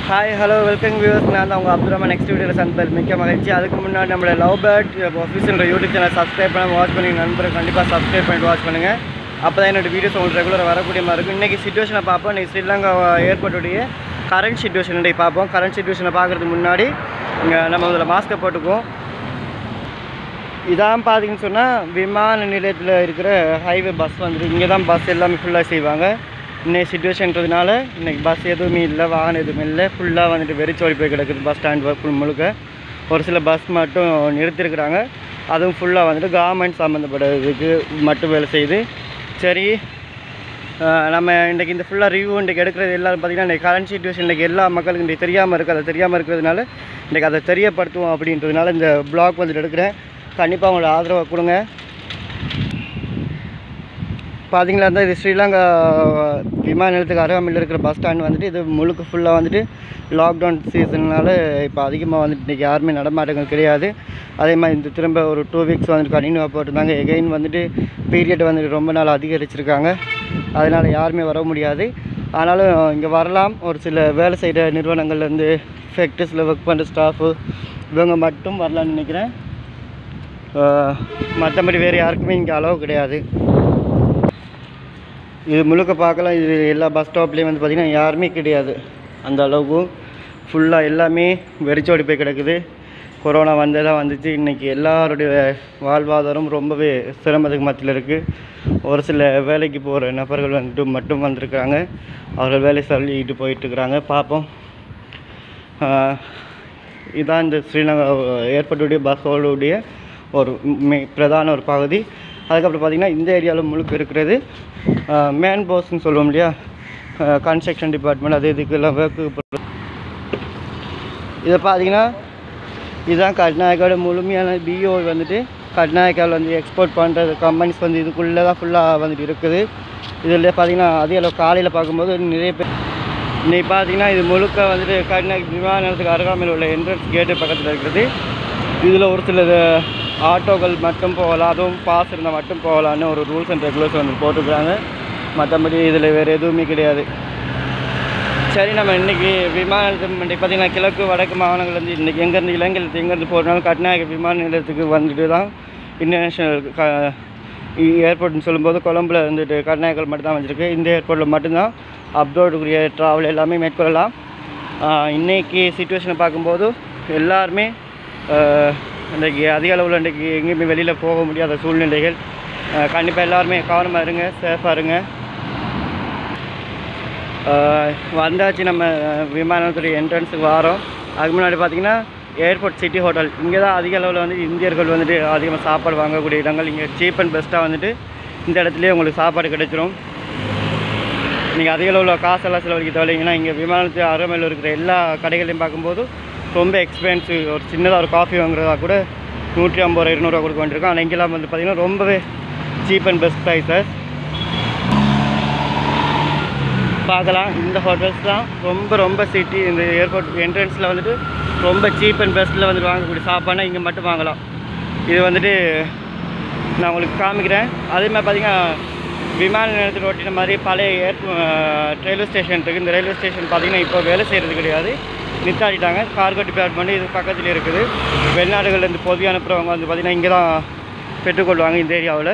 hi hello welcome viewers நான் தான் உங்கள் அப்துல் ரஹ்மான் நெக்ஸ்ட் வீடியோவில் சந்திப்பது மிக்க மகிழ்ச்சி அதுக்கு முன்னாடி நம்மளோட லவ் பேர்ட் ஆஃபீஸ்ன்ற யூடியூப் சேனல் சப்ஸ்கிரைப் பண்ண வாட்ச் பண்ணி நண்பர்கள் கண்டிப்பாக சப்ஸ்கிரைப் பண்ணிட்டு வாட்ச் பண்ணுங்கள் அப்போ தான் என்னோட வீடியோஸ் உங்களுக்கு ரெகுலராக வரக்கூடிய மாதிரி இருக்கும் இன்றைக்கி சுச்சுவேஷனை பார்ப்போம் இன்றைக்கி ஸ்ரீலங்கா ஏர்போர்ட்டுடைய கரண்ட் சுச்சுவேஷன் இன்றைக்கி பார்ப்போம் கரண்ட் சுச்சுவேஷனை பார்க்குறதுக்கு முன்னாடி இங்கே நம்ம இதில் மாஸ்க்கை போட்டுக்குவோம் இதான் பார்த்தீங்கன்னு சொன்னால் விமான நிலையத்தில் இருக்கிற ஹைவே பஸ் வந்துட்டு இங்கே தான் பஸ் எல்லாமே ஃபுல்லாக செய்வாங்க இன்னைக்கு சுச்சுவேஷன்றதுனால இன்னைக்கு பஸ் எதுவுமே இல்லை வாகனம் எதுவுமே இல்லை ஃபுல்லாக வந்துட்டு வெறிச்சோடி போய் கிடக்குது பஸ் ஸ்டாண்ட் ஃபுல் முழுக்க ஒரு சில பஸ் மட்டும் நிறுத்திருக்கிறாங்க அதுவும் ஃபுல்லாக வந்துட்டு கவர்மெண்ட் சம்மந்தப்பட்டதுக்கு மட்டும் வேலை செய்யுது சரி ஆஹ் நம்ம இன்றைக்கி இந்த ஃபுல்லாக ரிவ்யூ இன்றைக்கி எடுக்கிறது எல்லாரும் பார்த்திங்கன்னா இன்றைக்கி கரண்ட் சுச்சுவேஷன் இன்றைக்கி எல்லா மக்களுக்கும் இன்றைக்கி தெரியாமல் இருக்குது அதை தெரியாமல் இருக்கிறதுனால இன்றைக்கி அதை தெரியப்படுத்துவோம் அப்படின்றதுனால இந்த ப்ளாக் வந்துட்டு எடுக்கிறேன் கண்டிப்பாக உங்களோட ஆதரவை கொடுங்க பார்த்தீங்களா இருந்தால் இது ஸ்ரீலங்கா விமான நிலையத்துக்கு அருகாமையில் இருக்கிற பஸ் ஸ்டாண்ட் வந்துட்டு இது முழுக்க ஃபுல்லாக வந்துட்டு லாக்டவுன் சீசன்னால இப்போ அதிகமாக வந்துட்டு இன்றைக்கி யாருமே நடமாட்டங்கள் கிடையாது அதே மாதிரி இந்த திரும்ப ஒரு டூ வீக்ஸ் வந்துட்டு கண்டினியூவாக போட்டிருந்தாங்க எகெயின் வந்துட்டு பீரியட் வந்துட்டு ரொம்ப நாள் அதிகரிச்சிருக்காங்க அதனால் யாருமே வர முடியாது ஆனாலும் இங்கே வரலாம் ஒரு சில வேலை செய்கிற நிறுவனங்கள்லேருந்து ஃபேக்ட்ரிஸில் ஒர்க் பண்ணுற ஸ்டாஃபு இவங்க மட்டும் வரலாம்னு நினைக்கிறேன் மற்றபடி வேறு யாருக்குமே இங்கே அளவு கிடையாது இது முழுக்க பார்க்கலாம் இது எல்லா பஸ் ஸ்டாப்லேயும் வந்து பார்த்திங்கன்னா யாருமே கிடையாது அந்த அளவுக்கு ஃபுல்லாக எல்லாமே வெறிச்சோடி போய் கிடக்குது கொரோனா வந்ததாக வந்துச்சு இன்றைக்கி எல்லாருடைய வாழ்வாதாரம் ரொம்பவே சிரமத்துக்கு மத்தியில் இருக்குது ஒரு சில வேலைக்கு போகிற நபர்கள் வந்துட்டு மட்டும் வந்திருக்காங்க அவர்கள் வேலை சொல்லிட்டு போயிட்டுருக்குறாங்க பார்ப்போம் ஆஹ் இதான் இந்த ஸ்ரீலங்கா ஏற்பட்டுடைய பஸ்ஸோடைய ஒரு மெ பிரதான ஒரு பகுதி அதுக்கப்புறம் பார்த்திங்கன்னா இந்த ஏரியாவில் முழுக்க இருக்கிறது மேன் போஸ்ட்னு சொல்லுவோம் இல்லையா கன்ஸ்ட்ரக்ஷன் டிபார்ட்மெண்ட் அது இதுக்கெல்லாம் ஒர்க்கு இதை பார்த்தீங்கன்னா இதுதான் கர்நாடகாவோட முழுமையான பிஓ வந்துட்டு கர்நாடகாவில் வந்து எக்ஸ்போர்ட் பண்ணுறது கம்பெனிஸ் வந்து இதுக்குள்ளே தான் ஃபுல்லாக வந்துட்டு இருக்குது இதில் பார்த்தீங்கன்னா அதே அளவு காலையில் பார்க்கும்போது நிறைய பேர் இன்னைக்கு பார்த்தீங்கன்னா இது முழுக்க வந்துட்டு கர்நாடக விமான நிலையத்துக்கு அருகாமையில் உள்ள என்ட்ரன்ஸ் கேட்டு பக்கத்தில் இருக்கிறது இதில் ஒரு சில ஆட்டோக்கள் மட்டும் போகலாம் அதுவும் பாஸ் இருந்தால் மட்டும் போகலான்னு ஒரு ரூல்ஸ் அண்ட் ரெகுலேஷன் வந்து போட்டுருக்காங்க மற்றபடி இதில் வேறு எதுவுமே கிடையாது சரி நம்ம இன்றைக்கி விமான நிலையத்துக்கு இன்றைக்கி பார்த்திங்கன்னா கிழக்கு வடக்கு மாகாணங்கள்லேருந்து இன்றைக்கி எங்கேருந்து இலங்கையில் எங்கேருந்து போகிறனாலும் கர்நாடக விமான நிலையத்துக்கு வந்துட்டு தான் இன்டர்நேஷ்னல் க ஏர்போர்ட்னு சொல்லும்போது கொழம்புல இருந்துட்டு கர்நாடகாவில் மட்டும் தான் வந்திருக்கு இந்த ஏர்போர்ட்டில் மட்டும்தான் அப்ரோடுக்குரிய ட்ராவல் எல்லாமே மேற்கொள்ளலாம் ஆஹ் இன்னைக்கு சுச்சுவேஷனை பார்க்கும்போது எல்லாருமே ஆஹ் இன்றைக்கி அதிக அளவில் இன்றைக்கி எங்கேயுமே வெளியில் போக முடியாத சூழ்நிலைகள் கண்டிப்பாக எல்லாருமே கவனமாக இருங்க சேஃபாக இருங்க ஆஹ் வந்தாச்சு நம்ம விமானத்துடைய என்ட்ரன்ஸுக்கு வரோம் அதுக்கு முன்னாடி பார்த்தீங்கன்னா ஏர்போர்ட் சிட்டி ஹோட்டல் இங்கே தான் அதிக அளவில் வந்து இந்தியர்கள் வந்துட்டு அதிகமாக சாப்பாடு வாங்கக்கூடிய இடங்கள் இங்கே சீப் அண்ட் பெஸ்ட்டாக வந்துட்டு இந்த இடத்துலையே உங்களுக்கு சாப்பாடு கிடைச்சிரும் நீங்கள் அதிக அளவில் காசெல்லாம் செலவழிக்க தேவையில்லைங்கன்னா இங்கே விமானத்து அருமையில் இருக்கிற எல்லா கடைகளையும் பார்க்கும்போது ரொம்ப எக்ஸ்பென்சிவ் ஒரு சின்னதாக ஒரு காஃபி வாங்குறதா கூட நூற்றி ஐம்பது ரூபா இருநூறுவா கொடுக்க வேண்டியிருக்கும் ஆனால் இங்கெல்லாம் வந்து பார்த்திங்கன்னா ரொம்பவே சீப் அண்ட் பெஸ்ட் ப்ரைஸஸ் பார்க்கலாம் இந்த ஹோட்டல்ஸ் தான் ரொம்ப ரொம்ப சிட்டி இந்த ஏர்போர்ட் என்ட்ரன்ஸில் வந்துட்டு ரொம்ப சீப் அண்ட் பெஸ்ட்டில் வந்துட்டு வாங்கக்கூடிய சாப்பாடுனா இங்கே மட்டும் வாங்கலாம் இது வந்துட்டு நான் உங்களுக்கு காமிக்கிறேன் அதே மாதிரி பார்த்தீங்கன்னா விமான நிலையத்தில் ஒட்டின மாதிரி பழைய ஏர் ரயில்வே ஸ்டேஷன் இருக்குது இந்த ரயில்வே ஸ்டேஷன் பார்த்தீங்கன்னா இப்போ வேலை செய்கிறது கிடையாது நிறுத்தாடிட்டாங்க கார்கோ டிபார்ட்மெண்ட் இது பக்கத்தில் இருக்குது வெளிநாடுகள்லேருந்து பொதி அனுப்புகிறவங்க வந்து பார்த்திங்கன்னா இங்கே தான் பெற்றுக்கொள்வாங்க இந்த ஏரியாவில்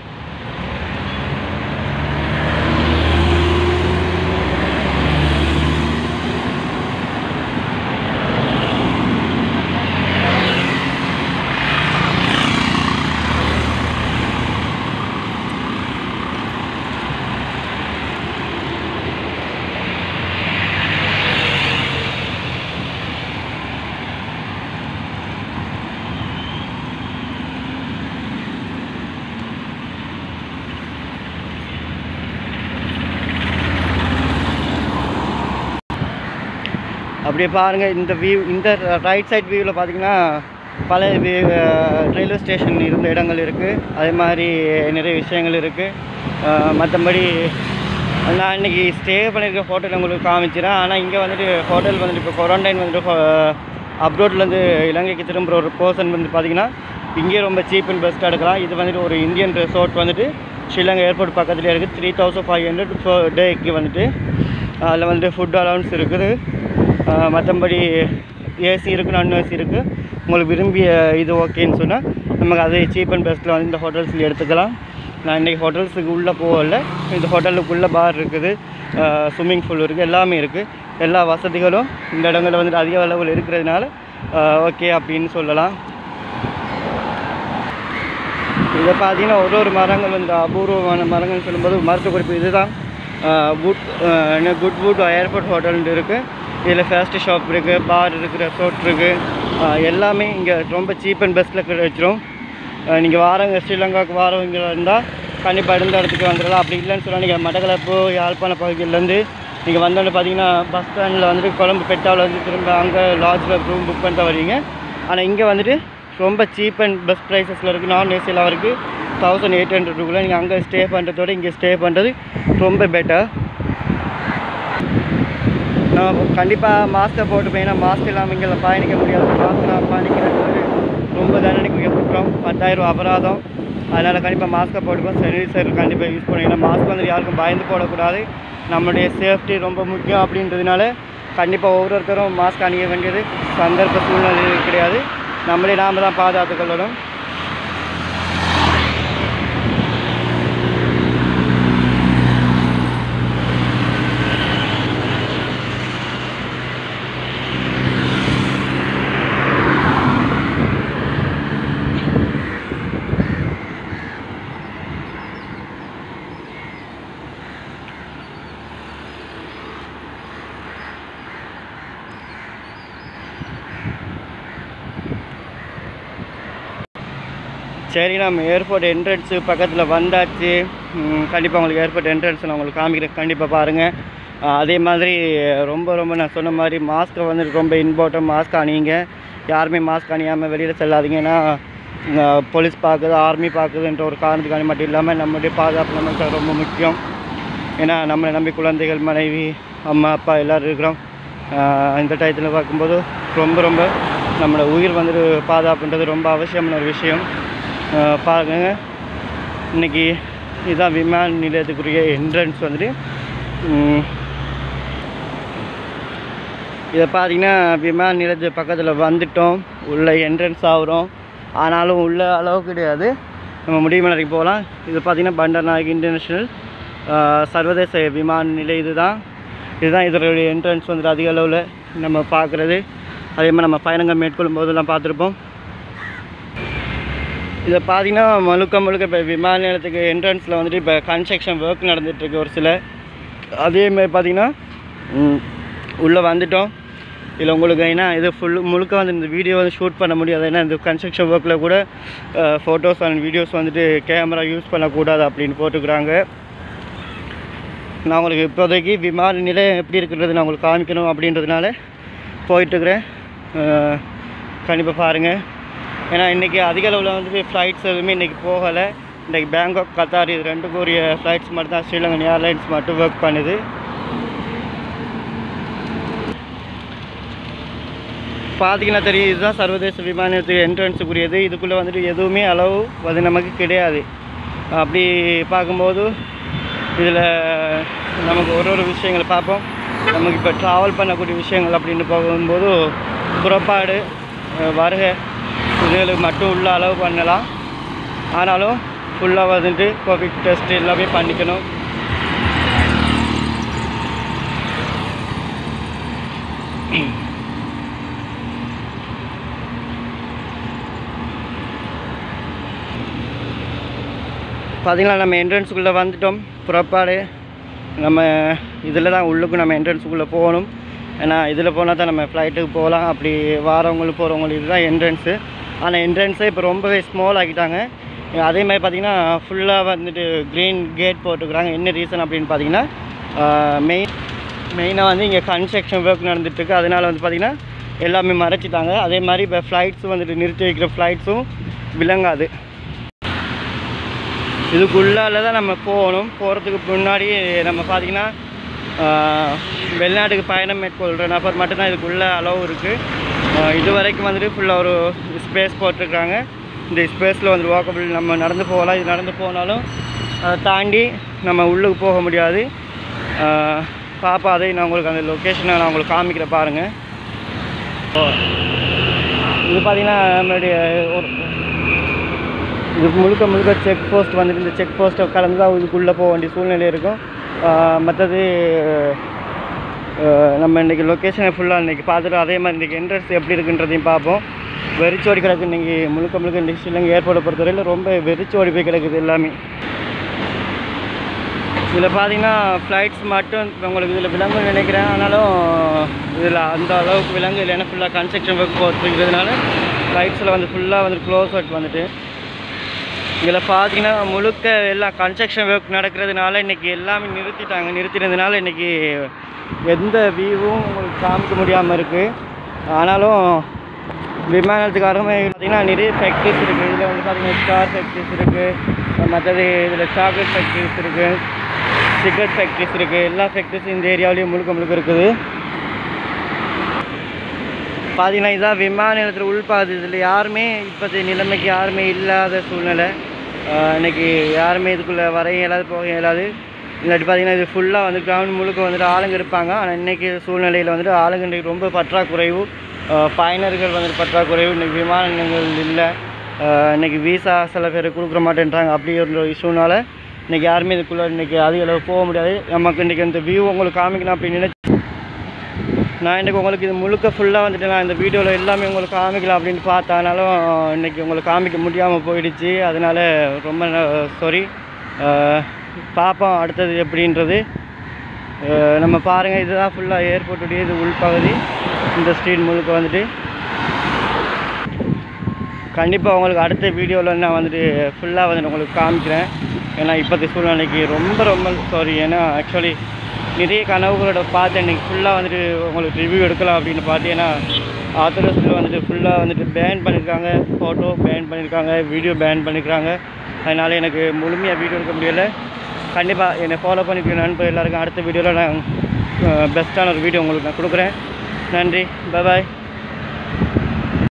அப்படியே பாருங்கள் இந்த வியூ இந்த ரைட் சைட் வியூவில் பார்த்தீங்கன்னா பழைய வி ரயில்வே ஸ்டேஷன் இருந்த இடங்கள் இருக்குது அதே மாதிரி நிறைய விஷயங்கள் இருக்குது மற்றபடி நான் இன்றைக்கி ஸ்டே பண்ணியிருக்க ஹோட்டல் உங்களுக்கு காமிச்சிடறேன் ஆனால் இங்கே வந்துட்டு ஹோட்டல் வந்துட்டு இப்போ குவாரண்டைன் வந்துட்டு அப்ரோட்லேருந்து இலங்கைக்கு திரும்புகிற ஒரு பர்சன் வந்து பார்த்தீங்கன்னா இங்கேயே ரொம்ப சீப் அண்ட் பெஸ்ட்டாக எடுக்கலாம் இது வந்துட்டு ஒரு இந்தியன் ரெசார்ட் வந்துட்டு ஸ்ரீலங்கா ஏர்போர்ட் பக்கத்துலேயே இருக்குது த்ரீ தௌசண்ட் ஃபைவ் ஹண்ட்ரட் டேக்கு வந்துட்டு அதில் வந்துட்டு ஃபுட் அலவன்ஸ் இருக்குது மற்றபடி ஏசி இருக்குது நான் ஏசி இருக்குது உங்களுக்கு விரும்பிய இது ஓகேன்னு சொன்னால் நமக்கு அதே சீப் அண்ட் பெஸ்ட்டில் வந்து இந்த ஹோட்டல்ஸில் எடுத்துக்கலாம் நான் இன்றைக்கி ஹோட்டல்ஸுக்கு உள்ளே போகல இந்த ஹோட்டலுக்குள்ளே பார் இருக்குது ஸ்விம்மிங் பூல் இருக்குது எல்லாமே இருக்குது எல்லா வசதிகளும் இந்த இடங்களில் வந்துட்டு அதிக அளவில் இருக்கிறதுனால ஓகே அப்படின்னு சொல்லலாம் இதை பார்த்தீங்கன்னா ஒரு ஒரு மரங்கள் வந்து அபூர்வமான மரங்கள் சொல்லும்போது மருத்துவ குறிப்பு இதுதான் வுட் குட் வுட் ஏர்போர்ட் ஹோட்டல்னு இருக்குது இதில் ஃபேஸ்ட் ஷாப் இருக்குது பார் இருக்குது ரெசார்ட் இருக்குது எல்லாமே இங்கே ரொம்ப சீப் அண்ட் பெஸ்ட்டில் கிடைச்சிரும் நீங்கள் வாரங்க ஸ்ரீலங்காவுக்கு வாரவங்க இருந்தால் கண்டிப்பாக இருந்த இடத்துக்கு வந்துடலாம் அப்படி இல்லைன்னு சொன்னால் நீங்கள் மட்டக்களப்பு யாழ்ப்பாண பகுதியிலேருந்து நீங்கள் வந்தோடனே பார்த்தீங்கன்னா பஸ் ஸ்டாண்டில் வந்துட்டு கொழம்பு பெட்டாவில் வந்து திரும்ப அங்கே லாட்ஜில் ரூம் புக் பண்ணிட்டு வரீங்க ஆனால் இங்கே வந்துட்டு ரொம்ப சீப் அண்ட் பெஸ்ட் ப்ரைஸஸில் இருக்குது நான் ஏசியில் இருக்குது தௌசண்ட் எயிட் ஹண்ட்ரட் ரூபாய் நீங்கள் அங்கே ஸ்டே பண்ணுறதோட இங்கே ஸ்டே பண்ணுறது ரொம்ப பெட்டர் நான் கண்டிப்பாக மாஸ்க்கை போட்டு போயின்னா மாஸ்க் இல்லாமல் இங்கே பயணிக்க முடியாது மாஸ்க் நான் பயணிக்கிறது ரொம்ப தண்டனைக்குரிய குற்றம் பத்தாயிரம் அபராதம் அதனால் கண்டிப்பாக மாஸ்க்கை போட்டுப்போம் சானிடைசர் கண்டிப்பாக யூஸ் பண்ணுவோம் ஏன்னா மாஸ்க் வந்து யாருக்கும் பயந்து போடக்கூடாது நம்மளுடைய சேஃப்டி ரொம்ப முக்கியம் அப்படின்றதுனால கண்டிப்பாக ஒவ்வொருத்தரும் மாஸ்க் அணிய வேண்டியது சந்தர்ப்ப சூழ்நிலை கிடையாது நம்மளே நாம் தான் பாதுகாத்து கொள்ளணும் சரி நம்ம ஏர்போர்ட் என்ட்ரன்ஸு பக்கத்தில் வந்தாச்சு கண்டிப்பாக உங்களுக்கு ஏர்போர்ட் என்ட்ரன்ஸ் நான் உங்களுக்கு காமிக்கிறேன் கண்டிப்பாக பாருங்கள் அதே மாதிரி ரொம்ப ரொம்ப நான் சொன்ன மாதிரி மாஸ்க்கை வந்து ரொம்ப இம்பார்ட்டன்ட் மாஸ்க் அணியுங்க யாருமே மாஸ்க் அணியாமல் வெளியில் செல்லாதீங்க ஏன்னா போலீஸ் பார்க்குது ஆர்மி பார்க்குதுன்ற ஒரு காரணத்துக்கான மட்டும் இல்லாமல் நம்மளுடைய பாதுகாப்பு நமக்கு ரொம்ப முக்கியம் ஏன்னா நம்மளை நம்பி குழந்தைகள் மனைவி அம்மா அப்பா எல்லோரும் இருக்கிறோம் ஆஹ் இந்த டயத்தில் பார்க்கும்போது ரொம்ப ரொம்ப நம்மளோட உயிர் வந்துட்டு பாதுகாப்புன்றது ரொம்ப அவசியமான ஒரு விஷயம் ஆஹ் பாருங்க இன்னைக்கு இதுதான் விமான நிலையத்துக்குரிய என்ட்ரன்ஸ் வந்துட்டு உம், இதை பார்த்தீங்கன்னா விமான நிலையத்து பக்கத்தில் வந்துட்டோம் உள்ள என்ட்ரன்ஸ் ஆகுறோம் ஆனாலும் உள்ள அளவு கிடையாது நம்ம முடிவுமலைக்கு போகலாம் இது பார்த்தீங்கன்னா பண்டர்நாயக் இன்டர்நேஷ்னல் ஆஹ், சர்வதேச விமான நிலையம் இதுதான் இதுதான் இதனுடைய என்ட்ரன்ஸ் வந்துட்டு அதிக அளவில் நம்ம பார்க்குறது அதே மாதிரி நம்ம பயணங்கள் மேற்கொள்ளும் போதெல்லாம் பார்த்துருப்போம் இதை பார்த்தீங்கன்னா முழுக்க முழுக்க இப்போ விமான நிலையத்துக்கு என்ட்ரன்ஸில் வந்துட்டு இப்போ கன்ஸ்ட்ரக்ஷன் ஒர்க் நடந்துகிட்ருக்கு ஒரு சில அதே மாதிரி பார்த்தீங்கன்னா உள்ளே வந்துட்டோம் இதில் உங்களுக்கு ஏன்னா இது ஃபுல்லு முழுக்க வந்து இந்த வீடியோ வந்து ஷூட் பண்ண முடியாது ஏன்னா இந்த கன்ஸ்ட்ரக்ஷன் ஒர்க்கில் கூட ஃபோட்டோஸ் அண்ட் வீடியோஸ் வந்துட்டு கேமரா யூஸ் பண்ணக்கூடாது அப்படின்னு போட்டுக்கிறாங்க நான் உங்களுக்கு இப்போதைக்கு விமான நிலையம் எப்படி இருக்கிறது நான் உங்களுக்கு காமிக்கணும் அப்படின்றதுனால போயிட்டுருக்குறேன் கண்டிப்பாக பாருங்கள் ஏன்னா இன்றைக்கி அதிக அளவில் வந்துட்டு ஃப்ளைட்ஸ் எதுவுமே இன்றைக்கி போகலை இன்றைக்கி பேங்காக் கத்தார் இது ரெண்டுக்கும் உரிய ஃப்ளைட்ஸ் மட்டும் தான் ஸ்ரீலங்கன் ஏர்லைன்ஸ் மட்டும் ஒர்க் பண்ணுது பார்த்தீங்கன்னா தெரியும் இதுதான் சர்வதேச விமானத்துக்கு என்ட்ரன்ஸுக்குரியது இதுக்குள்ளே வந்துட்டு எதுவுமே அளவு அது நமக்கு கிடையாது அப்படி பார்க்கும்போது இதில் நமக்கு ஒரு ஒரு விஷயங்களை பார்ப்போம் நமக்கு இப்போ ட்ராவல் பண்ணக்கூடிய விஷயங்கள் அப்படின்னு போகும்போது புறப்பாடு அஹ், வருகை இதுகளுக்கு மட்டும் உள்ள அளவு பண்ணலாம் ஆனாலும் ஃபுல்லாக வந்துட்டு கோவிட் டெஸ்ட் எல்லாமே பண்ணிக்கணும் பார்த்தீங்களா நம்ம என்ட்ரன்ஸுக்குள்ளே வந்துட்டோம் புறப்பாடு நம்ம இதில் தான் உள்ளுக்கு நம்ம என்ட்ரன்ஸுக்குள்ளே போகணும் ஏன்னா இதில் போனால் தான் நம்ம ஃப்ளைட்டுக்கு போகலாம் அப்படி வாரவங்களுக்கு போகிறவங்களுக்கு இதுதான் என்ட்ரன்ஸு ஆனால் என்ட்ரன்ஸே இப்போ ரொம்பவே ஸ்மால் ஆக்கிட்டாங்க அதே மாதிரி பார்த்தீங்கன்னா ஃபுல்லாக வந்துட்டு க்ரீன் கேட் போட்டுக்கிறாங்க என்ன ரீசன் அப்படின்னு பார்த்தீங்கன்னா மெயின் மெயினாக வந்து இங்கே கன்ஸ்ட்ரக்ஷன் ஒர்க் நடந்துட்டுருக்கு அதனால் வந்து பார்த்திங்கன்னா எல்லாமே மறைச்சிட்டாங்க அதே மாதிரி இப்போ ஃப்ளைட்ஸும் வந்துட்டு நிறுத்தி வைக்கிற ஃப்ளைட்ஸும் விளங்காது இதுக்குள்ளால தான் நம்ம போகணும் போகிறதுக்கு முன்னாடி நம்ம பார்த்திங்கன்னா ஆஹ், வெளிநாட்டுக்கு பயணம் மேற்கொள்கிற நபர் மட்டும்தான் இதுக்குள்ளே அளவு இருக்குது இது வரைக்கும் வந்துட்டு ஃபுல்லாக ஒரு ஸ்பேஸ் போட்டிருக்காங்க இந்த ஸ்பேஸில் வந்து வாக்கபிள் நம்ம நடந்து போகலாம் இது நடந்து போனாலும் அதை தாண்டி நம்ம உள்ளுக்கு போக முடியாது ஆஹ், பார்ப்போம் அதையும் நான் உங்களுக்கு அந்த லொக்கேஷனை நான் உங்களுக்கு காமிக்கிறேன் பாருங்கள் இது பார்த்தீங்கன்னா நம்மளுடைய ஒரு இது முழுக்க முழுக்க செக் போஸ்ட் வந்துட்டு இந்த செக் போஸ்ட்டை கடந்து தான் இதுக்குள்ளே போக வேண்டிய சூழ்நிலை இருக்கும் மற்றது நம்ம இன்றைக்கி லொக்கேஷனை ஃபுல்லாக இன்றைக்கி பார்த்துட்டு அதே மாதிரி இன்றைக்கி என்ட்ரன்ஸ் எப்படி இருக்குன்றதையும் பார்ப்போம் வெறிச்சோடி கிடக்கு இன்றைக்கி முழுக்க முழுக்க இந்த ஸ்ரீலங்கா ஏர்போர்ட்டை பொறுத்தவரையில் ரொம்ப வெறிச்சோடி போய் கிடக்குது எல்லாமே இதில் பார்த்தீங்கன்னா ஃப்ளைட்ஸ் மட்டும் உங்களுக்கு இதில் விலங்கு நினைக்கிறேன் ஆனாலும் இதில் அந்த அளவுக்கு விலங்கு இல்லைன்னா ஃபுல்லாக கன்ஸ்ட்ரக்ஷன் ஒர்க் போட்டுருக்கிறதுனால ஃப்ளைட்ஸில் வந்து ஃபுல்லாக வந்து க்ளோஸ் ஒர்க் வந்துட்டு இதில் பார்த்தீங்கன்னா முழுக்க எல்லாம் கன்ஸ்ட்ரக்ஷன் ஒர்க் நடக்கிறதுனால இன்றைக்கி எல்லாமே நிறுத்திட்டாங்க நிறுத்தினதுனால இன்றைக்கி எந்த வியூவும் உங்களுக்கு காமிக்க முடியாமல் இருக்குது ஆனாலும் விமானத்துக்காரமே பார்த்தீங்கன்னா நிறைய ஃபேக்ட்ரிஸ் இருக்குது இதில் வந்து பார்த்தீங்கன்னா ஸ்டார் ஃபேக்ட்ரிஸ் இருக்குது மற்றது இதில் சாக்லேட் ஃபேக்ட்ரிஸ் இருக்குது சிகரெட் ஃபேக்ட்ரிஸ் இருக்குது எல்லா ஃபேக்ட்ரிஸும் இந்த ஏரியாவிலையும் முழுக்க முழுக்க இருக்குது பார்த்தீங்கன்னா இதான் விமான நிலையத்தில் உள்பாது இதில் யாருமே இப்போதைய நிலைமைக்கு யாருமே இல்லாத சூழ்நிலை ஆஹ் இன்னைக்கு யாருமே இதுக்குள்ளே வர இயலாது போக இயலாது இல்லாட்டி பார்த்தீங்கன்னா இது ஃபுல்லாக வந்து கிரவுண்ட் முழுக்க வந்துட்டு ஆளுங்க இருப்பாங்க ஆனால் இன்றைக்கி சூழ்நிலையில் வந்துட்டு ஆளுங்க இன்றைக்கி ரொம்ப பற்றாக்குறைவு ஆஹ் பயனர்கள் வந்துட்டு பற்றாக்குறைவு இன்றைக்கி விமானங்கள் இல்லை ஆஹ் இன்னைக்கு வீசா சில பேர் கொடுக்குற மாட்டேன்றாங்க அப்படி ஒரு இஷ்யூனால இன்றைக்கி யாருமே இதுக்குள்ளே இன்றைக்கி அதிக அளவு போக முடியாது நமக்கு இன்றைக்கி இந்த வியூ உங்களுக்கு காமிக்கணும் அப்படின்னு நினைச்சு நான் இன்றைக்கி உங்களுக்கு இது முழுக்க ஃபுல்லாக வந்துட்டு நான் இந்த வீடியோவில் எல்லாமே உங்களுக்கு காமிக்கலாம் அப்படின்னு பார்த்தானாலும் இன்றைக்கி உங்களுக்கு காமிக்க முடியாமல் போயிடுச்சு அதனால் ரொம்ப சாரி பார்ப்போம் அடுத்தது எப்படின்றது அஹ் நம்ம பாருங்கள் இதுதான் ஃபுல்லாக ஏர்போர்ட்டுடைய இது உள்பகுதி இந்த ஸ்ட்ரீட் முழுக்க வந்துட்டு கண்டிப்பாக உங்களுக்கு அடுத்த வீடியோவில் நான் வந்துட்டு ஃபுல்லாக வந்துட்டு உங்களுக்கு காமிக்கிறேன் ஏன்னா இப்போதைய சூழ்நிலைக்கு ரொம்ப ரொம்ப சாரி ஏன்னா ஆக்சுவலி நிறைய கனவுகளோட பார்த்து இன்னைக்கு ஃபுல்லாக வந்துட்டு உங்களுக்கு ரிவ்யூ எடுக்கலாம் அப்படின்னு பார்த்து ஏன்னா ஆத்தரஸில் வந்துட்டு ஃபுல்லாக வந்துட்டு பேன் பண்ணியிருக்காங்க ஃபோட்டோ பேன் பண்ணியிருக்காங்க வீடியோ பேன் பண்ணியிருக்காங்க அதனால் எனக்கு முழுமையாக வீடியோ எடுக்க முடியலை கண்டிப்பாக என்னை ஃபாலோ பண்ணிக்கிற நண்பர் எல்லாருக்கும் அடுத்த வீடியோவில் நான் பெஸ்ட்டான ஒரு வீடியோ உங்களுக்கு நான் கொடுக்குறேன் நன்றி பாய்